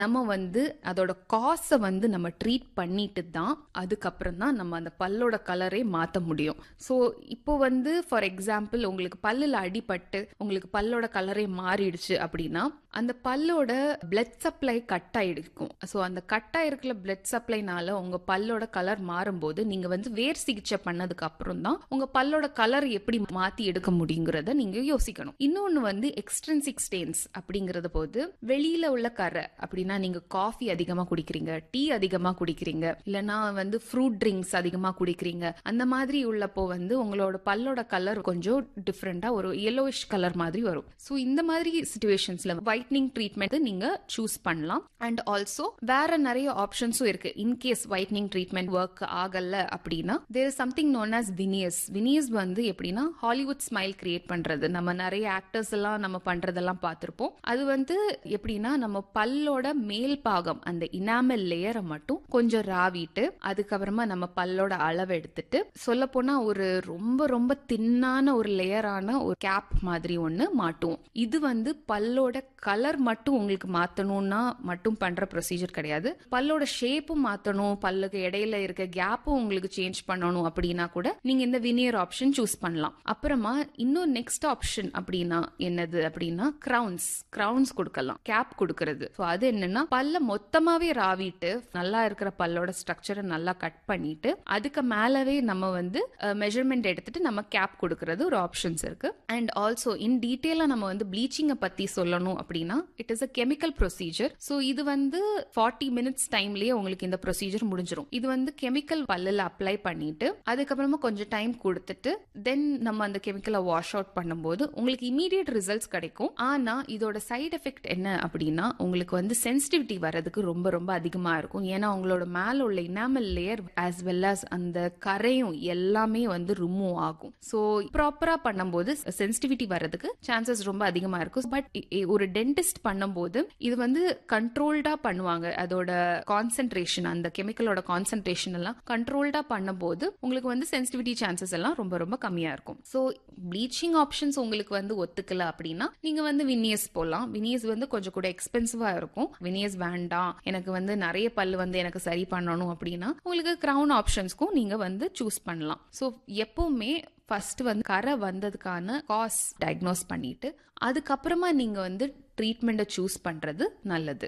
நம்ம வந்து அதோட காசை வந்து நம்ம ட்ரீட் பண்ணிட்டு தான் அதுக்கப்புறம் தான் நம்ம அந்த பல்லோட கலரே மாற்ற முடியும் ஸோ இப்போ வந்து ஃபார் எக்ஸாம்பிள் உங்களுக்கு பல்லில் அடிபட்டு உங்களுக்கு பல்லோட கலரே மாறிடுச்சு அப்படின்னா அந்த பல்லோட பிளட் சப்ளை கட் ஆயிடுக்கும் ஸோ அந்த கட் ஆயிருக்கிற பிளட் சப்ளைனால உங்க பல்லோட கலர் மாறும்போது நீங்க வந்து வேர் சிகிச்சை பண்ணதுக்கு அப்புறம் தான் உங்க பல்லோட கலர் எப்படி மாத்தி எடுக்க முடியுங்கிறத நீங்க யோசிக்கணும் இன்னொன்னு வந்து எக்ஸ்ட்ரென்சிக் ஸ்டெயின்ஸ் அப்படிங்கறது போது வெளியில உள்ள கரை அப்படின்னா நீங்க காஃபி அதிகமா குடிக்கிறீங்க டீ அதிகமா குடிக்கிறீங்க இல்லைன்னா வந்து ஃப்ரூட் ட்ரிங்க்ஸ் அதிகமா குடிக்கிறீங்க அந்த மாதிரி உள்ளப்போ வந்து உங்களோட பல்லோட கலர் கொஞ்சம் டிஃப்ரெண்டா ஒரு yellowish கலர் மாதிரி வரும் ஸோ இந்த மாதிரி சுச்சுவேஷன்ஸ்ல ஒயிட்னிங் ட்ரீட்மெண்ட் நீங்க சூஸ் பண்ணலாம் அண்ட் ஆல்சோ வேற நிறைய ஆப்ஷன்ஸும் இருக்கு இன்கேஸ் ஒயிட்னிங் ட்ரீட்மெண்ட் ஒர்க் ஆகல அப்படின்னா there is something known as veneers veneers வந்து எப்படின்னா ஹாலிவுட் ஸ்மைல் கிரியேட் பண்றது நம்ம நிறைய ஆக்டர்ஸ் எல்லாம் நம்ம பண்றதெல்லாம் பார்த்திருப்போம் அது வந்து எப்படின்னா நம்ம பல்லோட மேல் பாகம் அந்த இனாமல் லேயரை மட்டும் கொஞ்சம் ராவிட்டு அதுக்கப்புறமா நம்ம பல்லோட அளவு எடுத்துட்டு சொல்ல போனா ஒரு ரொம்ப ரொம்ப தின்னான ஒரு லேயரான ஒரு கேப் மாதிரி ஒண்ணு மாட்டுவோம் இது வந்து பல்லோட கலர் மட்டும் உங்களுக்கு மாத்தணும்னா மட்டும் பண்ற ப்ரொசீஜர் கிடையாது பல்லோட ஷேப்பும் மாத்தணும் பல்லுக்கு இடையில இருக்க கேப்பும் உங்களுக்கு சேஞ்ச் பண்ணணும் அப்படின்னா கூட நீங்க இந்த வினியர் ஆப்ஷன் சூஸ் பண்ணலாம் அப்புறமா இன்னும் நெக்ஸ்ட் ஆப்ஷன் அப்படின்னா என்னது அப்படின்னா கிரவுன்ஸ் கிரவுன்ஸ் கொடுக்கலாம் கேப் கொடுக்கறது ஸோ அது என்னன்னா பல்ல மொத்தமாவே ராவிட்டு நல்லா இருக்கிற பல்லோட ஸ்ட்ரக்சரை நல்லா கட் பண்ணிட்டு அதுக்கு மேலவே நம்ம வந்து மெஷர்மெண்ட் எடுத்துட்டு நம்ம கேப் கொடுக்கறது ஒரு ஆப்ஷன்ஸ் இருக்கு அண்ட் ஆல்சோ இன் டீட்டெயிலா நம்ம வந்து ப்ளீச்சிங்கை பத்தி சொல்லணும் அப்படின்னா it is a chemical procedure so இது வந்து ஃபார்ட்டி மினிட்ஸ் டைம்லயே உங்களுக்கு இந்த ப்ரொசீஜர் முடிஞ்சிடும் இது வந்து கெமிக்கல் பல்லில் அப்ளை பண்ணிட்டு அதுக்கப்புறமா கொஞ்சம் டைம் கொடுத்துட்டு தென் நம்ம அந்த கெமிக்கலை வாஷ் அவுட் பண்ணும்போது உங்களுக்கு இமீடியட் ரிசல்ட்ஸ் கிடைக்கும் ஆனா இதோட சைடு எஃபெக்ட் என்ன அப்படின்னா உங்களுக்கு வந்து சென்சிட்டிவிட்டி வர்றதுக்கு ரொம்ப ரொம்ப அதிகமா இருக்கும் ஏன்னா உங்களோட மேல உள்ள enamel layer as well as அந்த கரையும் எல்லாமே வந்து ரிமூவ் ஆகும் ஸோ ப்ராப்பரா பண்ணும்போது சென்சிட்டிவிட்டி வர்றதுக்கு சான்சஸ் ரொம்ப அதிகமா இருக்கும் பட் ஒரு டென்டிஸ்ட் பண்ணும்போது இது வந்து கண்ட்ரோல்டா பண்ணுவாங்க அதோட கான்சென்ட்ரேஷன் அந்த கெமிக்கலோட கான்சென்ட்ரேஷன் எல்லாம் கண்ட்ரோல்டா பண்ணும்போது உங்களுக்கு வந்து சென்சிட்டிவிட்டி சான்சஸ் எல்லாம் ரொம்ப ரொம்ப கம்மியா இருக்கும் ஸோ ப்ளீச்சிங் ஆப்ஷன்ஸ் உங்களுக்கு வந்து ஒத்துக்கல அப்படின்னா நீங்க வந்து வினியஸ் போகலாம் வினியஸ் வந்து கொஞ்சம் கூட எக்ஸ்பென்சிவா இருக்கும் வினியஸ் வேண்டாம் எனக்கு வந்து நிறைய பல்லு வந்து எனக்கு சரி பண்ணணும் அப்படின்னா உங்களுக்கு கிரவுன் ஆப்ஷன்ஸ்க்கும் நீங்க வந்து சூஸ் பண்ணலாம் ஸோ எப்பவுமே ஃபர்ஸ்ட் வந்து கரை வந்ததுக்கான காஸ் டயக்னோஸ் பண்ணிட்டு அதுக்கப்புறமா நீங்க வந்து ட்ரீட்மெண்ட்டை சூஸ் பண்றது நல்லது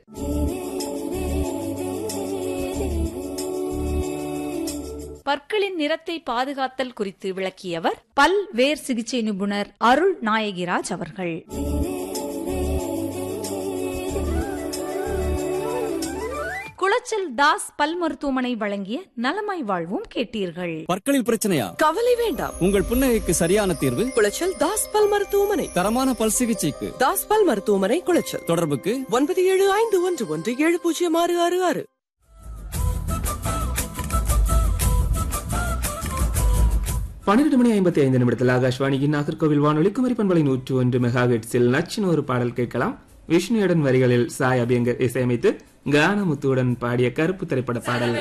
பற்களின் நிறத்தை பாதுகாத்தல் குறித்து விளக்கியவர் பல் வேர் சிகிச்சை நிபுணர் அருள் நாயகிராஜ் அவர்கள் குளச்சல் தாஸ் பல் மருத்துவமனை வழங்கிய நலமாய் வாழ்வும் கேட்டீர்கள் பற்களில் பிரச்சனையா கவலை வேண்டாம் உங்கள் புன்னகைக்கு சரியான தீர்வு குளச்சல் தாஸ் பல் மருத்துவமனை தரமான பல் சிகிச்சைக்கு தாஸ் பல் மருத்துவமனை குளச்சல் தொடர்புக்கு ஒன்பது ஏழு ஐந்து ஒன்று ஒன்று ஏழு பூஜ்ஜியம் ஆறு ஆறு ஆறு பன்னிரண்டு மணி ஐம்பத்தி ஐந்து நிமிடத்தில் ஆகாஷ்வாணியின் நாகர்கோவில் வானொலி குமரி பண்பலை நூற்று ஒன்று மெகா ஹெட்ஸில் நச்சின் ஒரு பாடல் கேட்கலாம் விஷ்ணுயுடன் வரிகளில் சாய் அபியங்கர் இசையமைத்து கானமுத்துவுடன் பாடிய கருப்பு திரைப்பட பாடல்